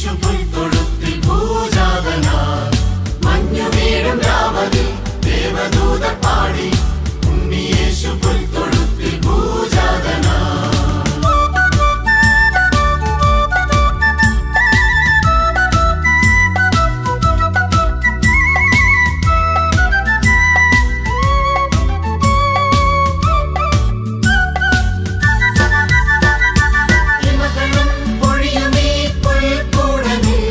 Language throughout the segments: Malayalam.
യേശു പുൽത്തൊഴുത്തിൽ പൂജാതനാ മഞ്ഞു വീഴും രാവതിൽ ദേവദൂതർ പാടി ഉണ്ണി യേശു പുൽത്തൊഴുത്തിൽ പൂജാതനാ ഇമകളും പൊഴിയുമീ പുൽക്കൂടലിൽ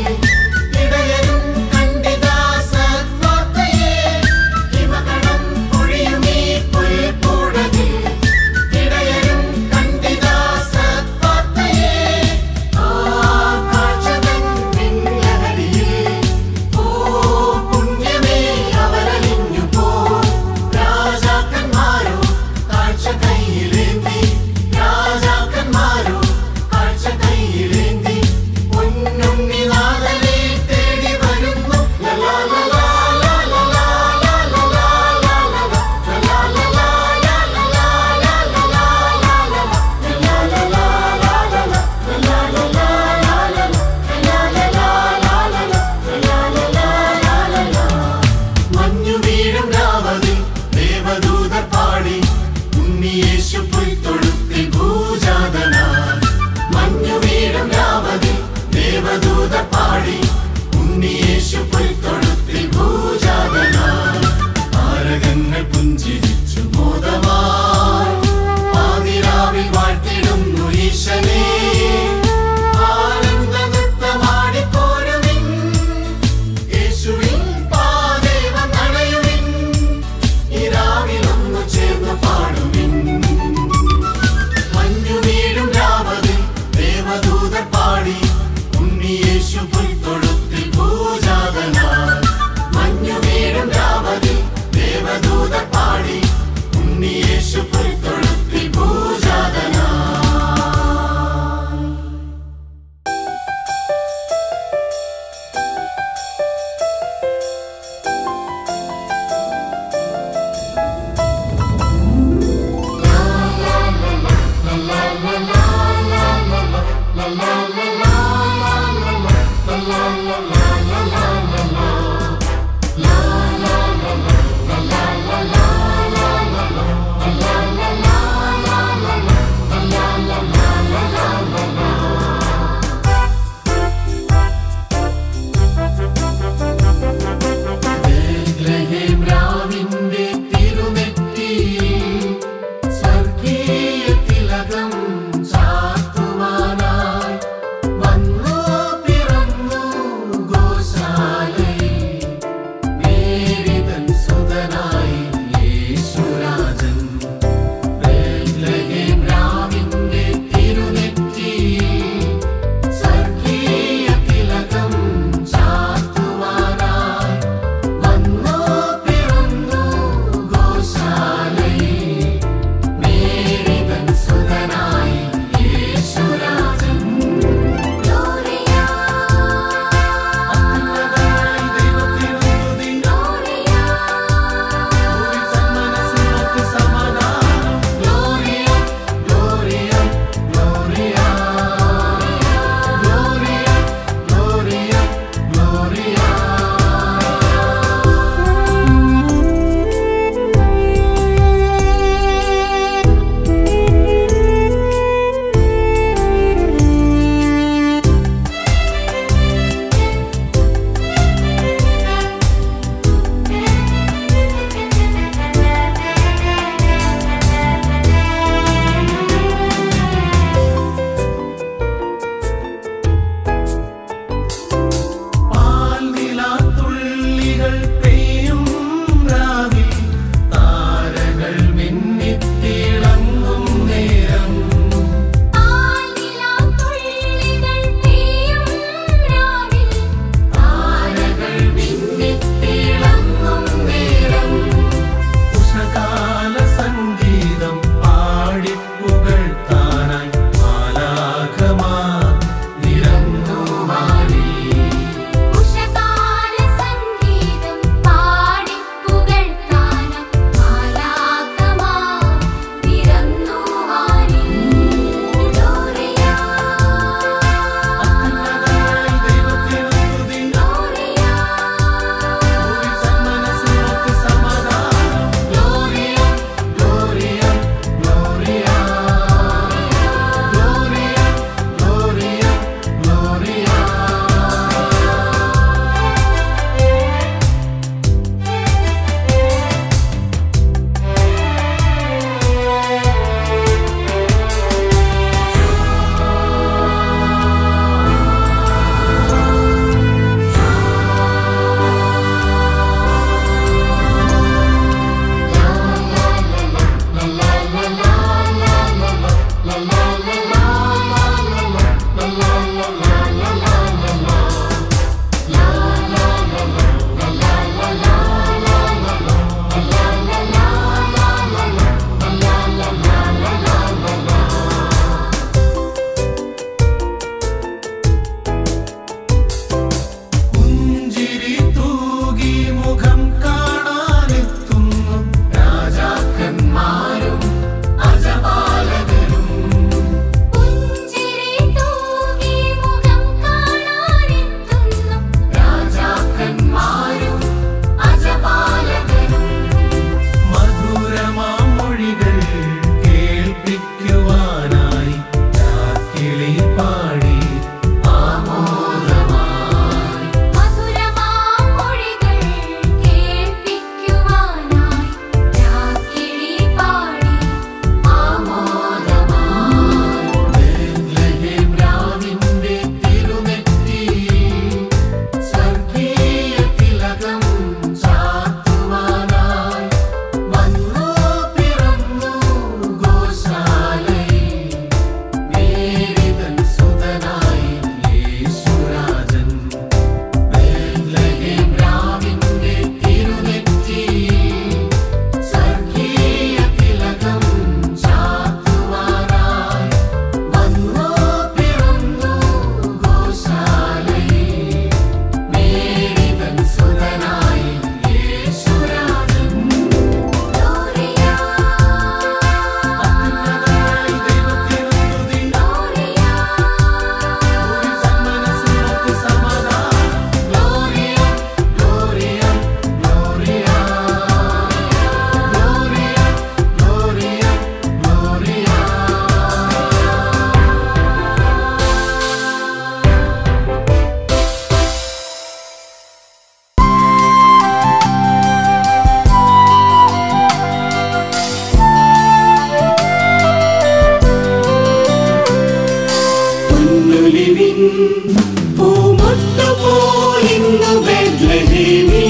ഇന്നു ബെത്ലഹേമിൽ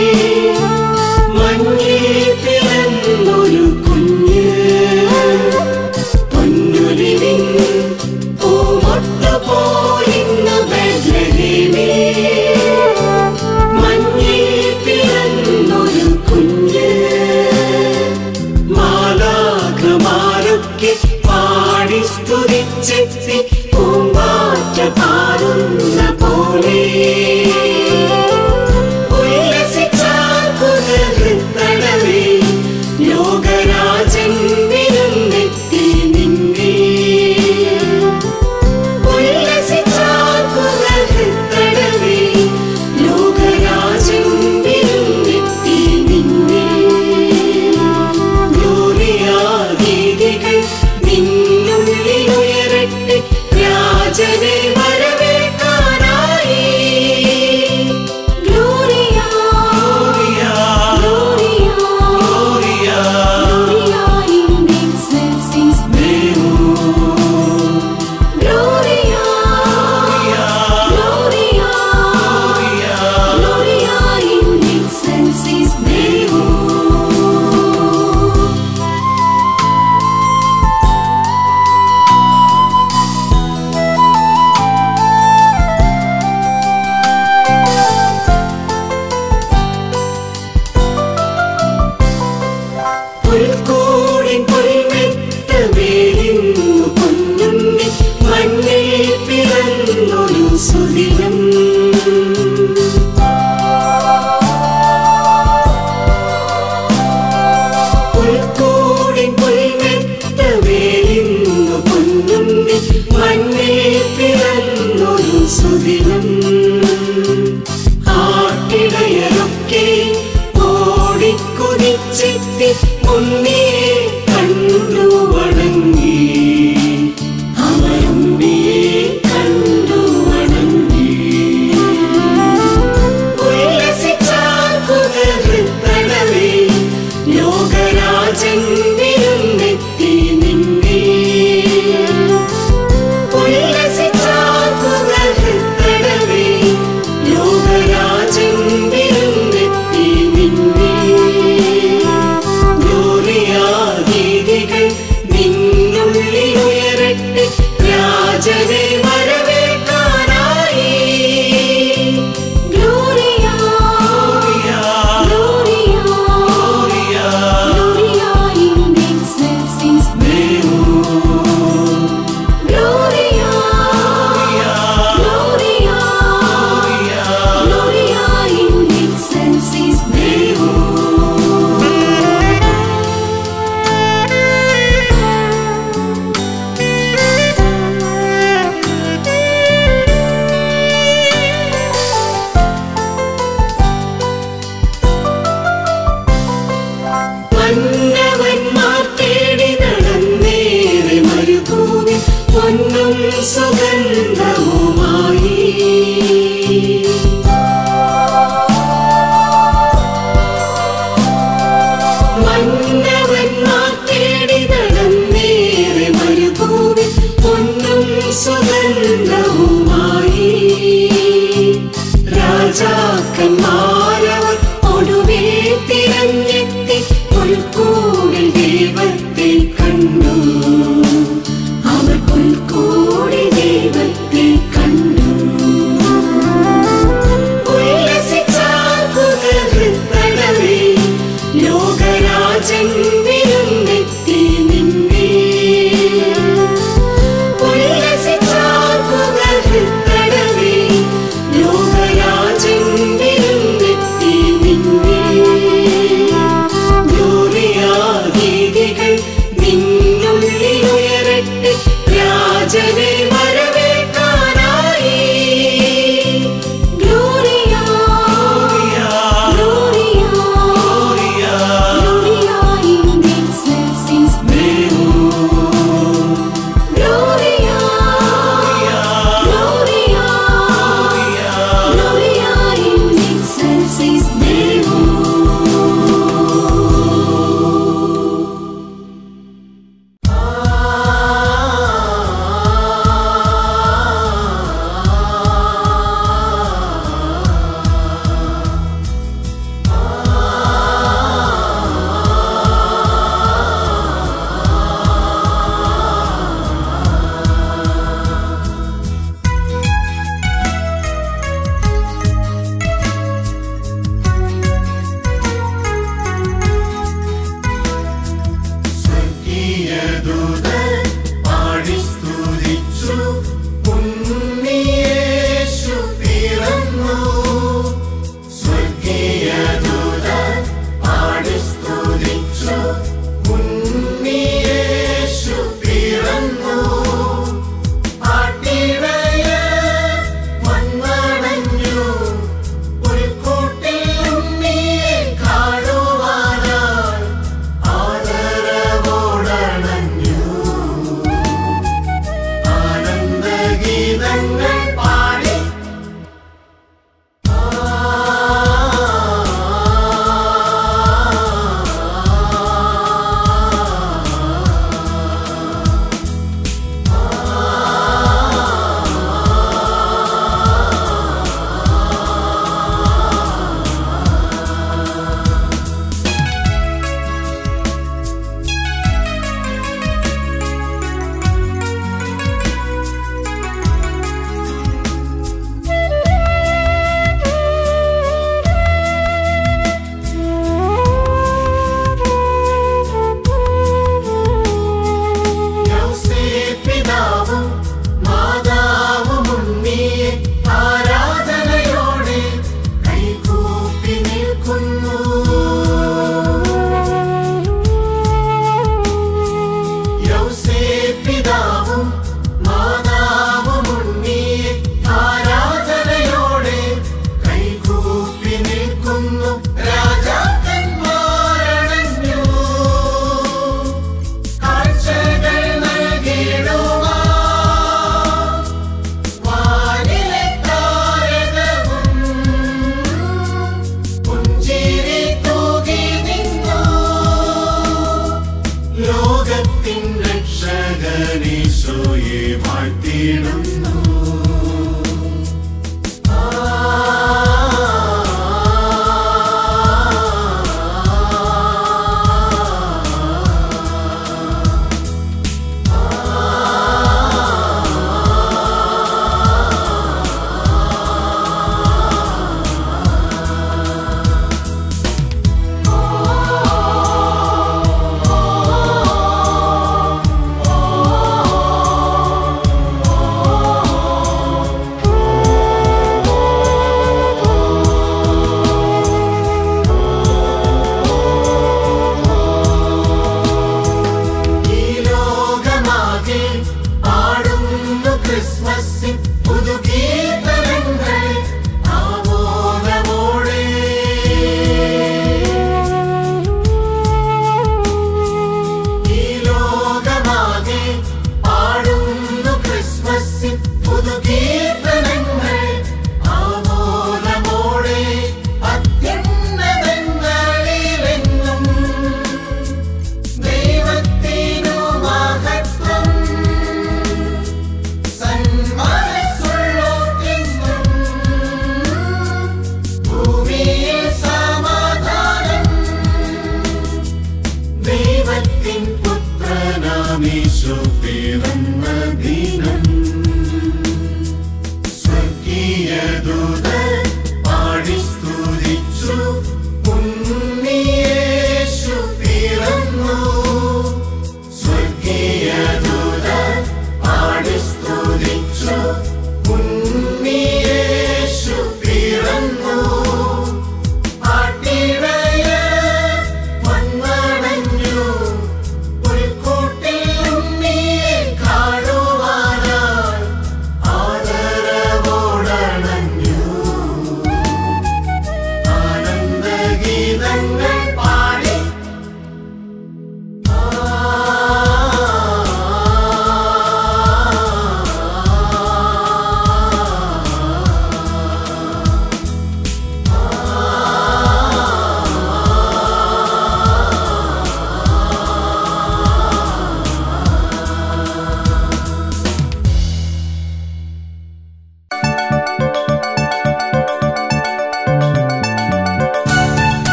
മഞ്ഞിൽ പിറന്നൊരു കുഞ്ഞ് പൊന്നുലിവിൻ പൂമൊട്ടു പോലിന്നു ബെത്ലഹേമിൽ മഞ്ഞിൽ പിറന്നൊരു കുഞ്ഞ് മാലാഖമാരൊക്കെ പാടി സ്തുതിച്ചെത്തി പൂമ്പാറ്റ പാടുന്ന പോലെ ഉല്ലസിച്ചാകുതഹൃത്തടവേ ലോകരാജൻ വിരുന്നെത്തി നിന്നെ ഉല്ലസിച്ചാകുതഹൃത്തടവേ ലോകരാജൻ വിരുന്നെത്തി നിന്നെ ഗ്ലോറിയാഗീതികൾ നിന്നുള്ളിലുയരട്ടെ രാജനെ വരവേൽക്കാനായി Gloria Gloria Gloria in excelsis Deo Gloria, Gloria Gloria, Gloria Gloria in excelsis Deo. പുൽക്കൂടിൻ പുൽമെത്ത വേലിന്നു പൊന്നുണ്ണി മണ്ണിൽ പിറന്നൊരു സുദിനം പുൽക്കൂടിൻ പുൽമെത്ത വേലിന്നു പൊന്നുണ്ണി മണ്ണിൽ പിറന്നൊരു സുദിനം ആട്ടിടയരൊക്കെ ഓടിക്കുതിച്ചെത്തി ഉണ്ണിയെ കണ്ടു വണങ്ങി അവരുണ്ണിയെ കണ്ടു വണങ്ങി ഉല്ലസിച്ചാകുതഹൃത്തടവേ ലോകരാജൻ വിരുന്നെത്തി നിന്നെ ഉല്ലസിച്ചാകുതഹൃത്തടവേ ലോകരാജൻ വിരുന്നെത്തി നിന്നെ ഗ്ലോറിയ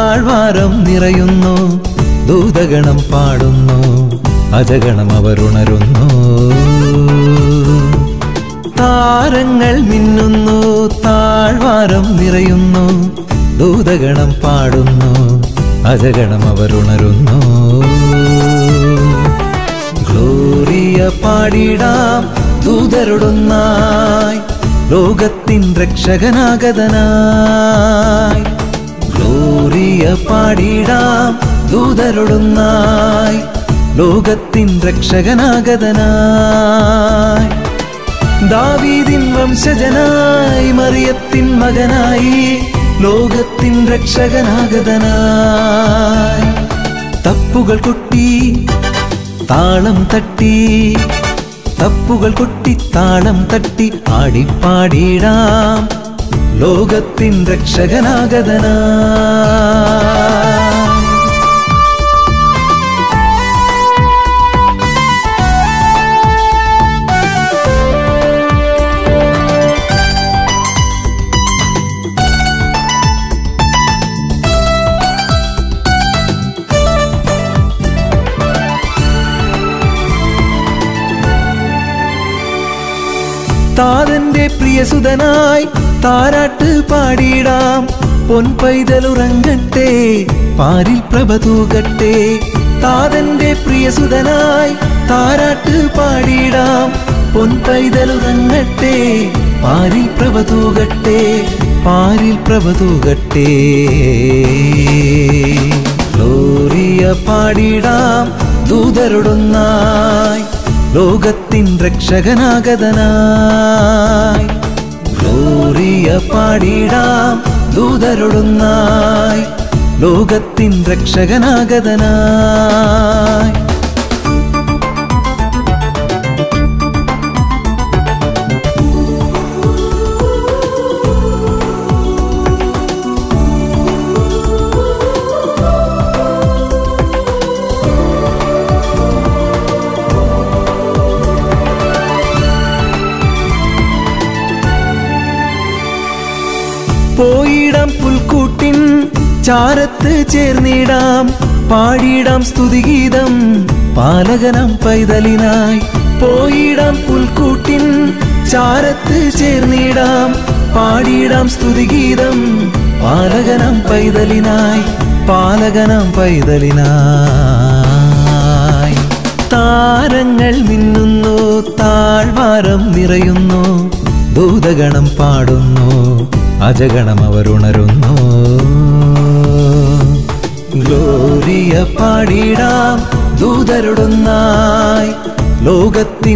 താഴ്വാരം നിറയുന്നു ദൂതഗണം പാടുന്നു അജഗണം അവരുണരുന്നു താരങ്ങൾ മിന്നുന്നു താഴ്വാരം നിറയുന്നു ദൂതഗണം പാടുന്നു അജഗണം അവരുണരുന്നു ഗ്ലോറിയ പാടിടാം ദൂതരുടുന്നായി ലോകത്തിൻ രക്ഷകനാഗതനായി ഗ്ലോറിയ പാടിടാം ദൂതരുടുന്നായി ലോകത്തിൻ രക്ഷകനാഗതനായി ദാവീദിൻ വംശജനായി മറിയത്തിൻ മകനായി ലോകത്തിൻ രക്ഷകനാഗതനായി തപ്പുകൾ കൊട്ടി താളം തട്ടി തപ്പുകൾ കൊട്ടി താളം തട്ടി ആടിപ്പാടിടാം ലോകത്തിൻ രക്ഷകനാഗതനായി താതന്റെ പ്രിയസുതനായി താരാട്ട് പാടിടാം പൊൻപൈതലുറങ്ങട്ടെ പാരിൽ പ്രഭ തൂകട്ടെ താതന്റെ പ്രിയസുതനായി താരാട്ട് പാടിടാം പൊൻപൈതലുറങ്ങട്ടെ പാരിൽ പ്രഭ തൂകട്ടെ പാരിൽ പ്രഭ തൂകട്ടെ ഗ്ലോറിയ പാടിടാം ദൂതരുടുന്നായി ലോകത്തിൻ രക്ഷകനാഗതനായി ഗ്ലോറിയ പാടിടാം ദൂതരുടുന്നായി ലോകത്തിൻ രക്ഷകനാഗതനായി പോയിടാം പുൽക്കൂട്ടിൻ ചാരത്ത് ചേർന്നിടാം പാടിടാം സ്തുതിഗീതം പാലകനം പൈതലിനായി പോയിടാം പുൽക്കൂട്ടിൻ ചാരത്ത് ചേർന്നിടാം പാടിടാം സ്തുതിഗീതം പാലകനം പൈതലിനായി പാലകനം പൈതലിനായി താരങ്ങൾ മിന്നുന്നു താഴ്വാരം നിറയുന്നു ദൂതഗണം പാടുന്നു അജഗണം അവരുണരുന്നു ഗ്ലോറിയ പാടിടാം ദൂതരുടുന്നായി ലോകത്തിൻ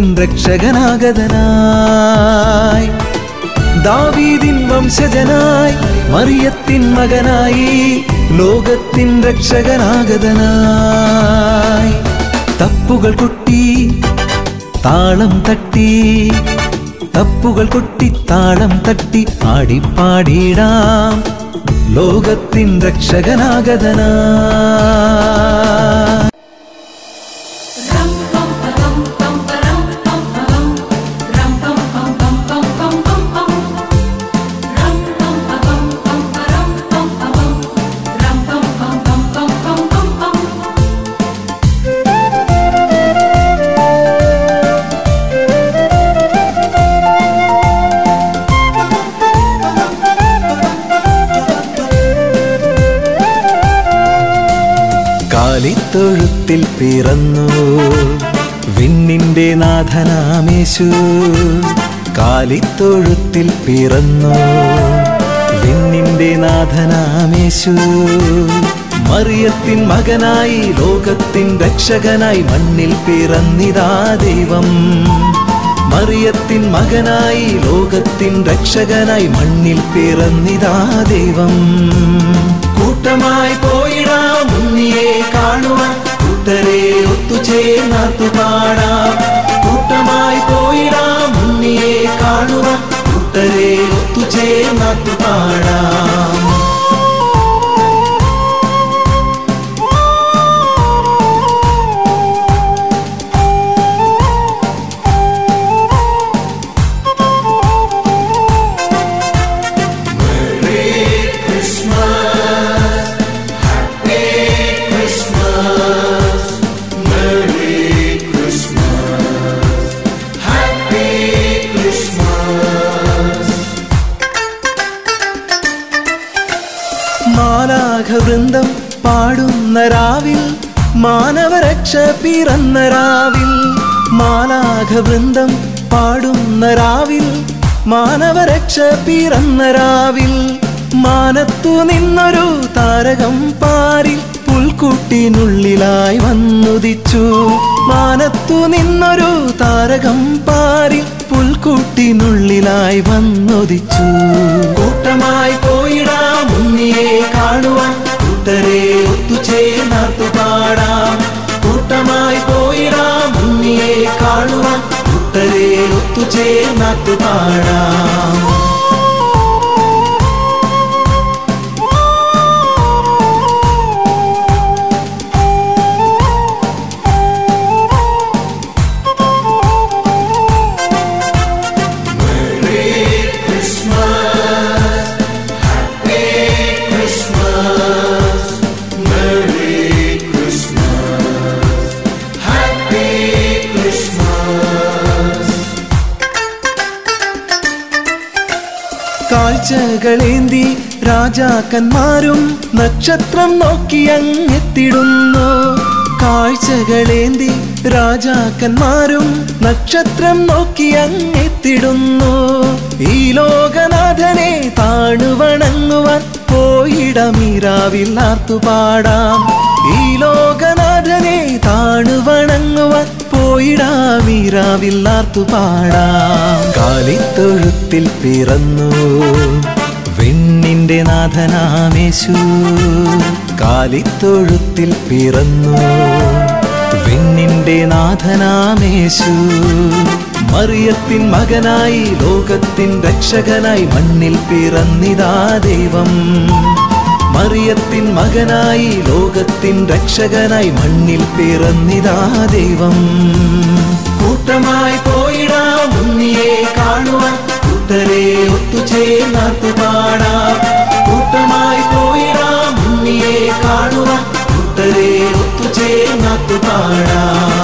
രക്ഷകനാഗതനായി ദാവീദിൻ വംശജനായി മറിയത്തിൻ മകനായി ലോകത്തിൻ രക്ഷകനാഗതനായി തപ്പുകൾ കൊട്ടി താളം തട്ടി തപ്പുകൾ കൊട്ടി താളം തട്ടി ആടിപ്പാടിടാം ലോകത്തിൻ രക്ഷകനാഗതനായി Ram pam pam pam pam pam pam Ram pam pam pam pam pam pam pam Ram pam pam pam pam pam pam Ram pam pam pam pam pam pam pam കാലിത്തൊഴുത്തിൽ പിറന്നു വിണ്ണിന്റെ നാഥനാമേശു കാലിത്തൊഴുത്തിൽ പിറന്നു വിണ്ണിന്റെ നാഥനാമേശു മറിയത്തിൻ മകനായി ലോകത്തിൻ രക്ഷകനായി മണ്ണിൽ പിറന്നിതാ ദൈവം മറിയത്തിൻ മകനായി ലോകത്തിൻ രക്ഷകനായി മണ്ണിൽ പിറന്നിതാ ദൈവം കൂട്ടമായി പോയിടാം ഉണ്ണിയെ കാണുവാൻ കൂട്ടരെ ഒത്തുചേർന്നു പാടാം കൂട്ടമായി പോയിടാം ഉണ്ണിയെ കാണുവാൻ കൂട്ടരെ ഒത്തുചേർന്നു പാടാം മാനവരക്ഷ പിറന്ന രാവിൽ മാലാഘവൃന്ദം പാടുന്ന രാവിൽ മാനവരക്ഷ പിറന്ന രാവിൽ മാനത്തു നിന്നൊരു താരകം പാരിൽ പുൽക്കുട്ടിനുള്ളിലായി വന്നുദിച്ചു മാനത്തു നിന്നൊരു താരകം പാരിൽ പുൽക്കുട്ടിനുള്ളിലായി വന്നുദിച്ചു കൂട്ടമായി പോയിടാം ഉണ്ണിയെ കാണുവാൻ കൂട്ടരെ ഒത്തുചേർന്നാർത്തു പാടാം കൂട്ടമായി പോയിടാം ഉണ്ണിയെ കാണുവാൻ കൂട്ടരെ ഒത്തുചേർന്നാർത്തു പാടാം കാഴ്ചകളേന്തി രാജാക്കന്മാരും നക്ഷത്രം നോക്കി അങ്ങെത്തിടുന്നു കാഴ്ചകളേന്തി രാജാക്കന്മാരും നക്ഷത്രം നോക്കി അങ്ങെത്തിടുന്നു ഈ ലോകനാഥനെ താണുവണങ്ങുവാൻ പോയിടമീരാവിൽ ആർത്തുപാടാം ഈ ലോകനാഥനെ താണുവണങ്ങുവാൻ പോയിടാമീരാവിൽ ആർത്തുപാടാം കാലിത്തൊഴുത്തിൽ പിറന്നു വെണ്ണിന്റെ നാഥനാമേശു കാലിത്തൊഴുത്തിൽ പിറന്നു വെണ്ണിന്റെ നാഥനാമേശു മറിയത്തിൻ മകനായി ലോകത്തിൻ രക്ഷകനായി മണ്ണിൽ പിറന്നിതാ ദൈവം മറിയത്തിൻ മകനായി ലോകത്തിൻ രക്ഷകനായി മണ്ണിൽ പിറന്നിതാ ദൈവം കൂട്ടമായി പോയിടാം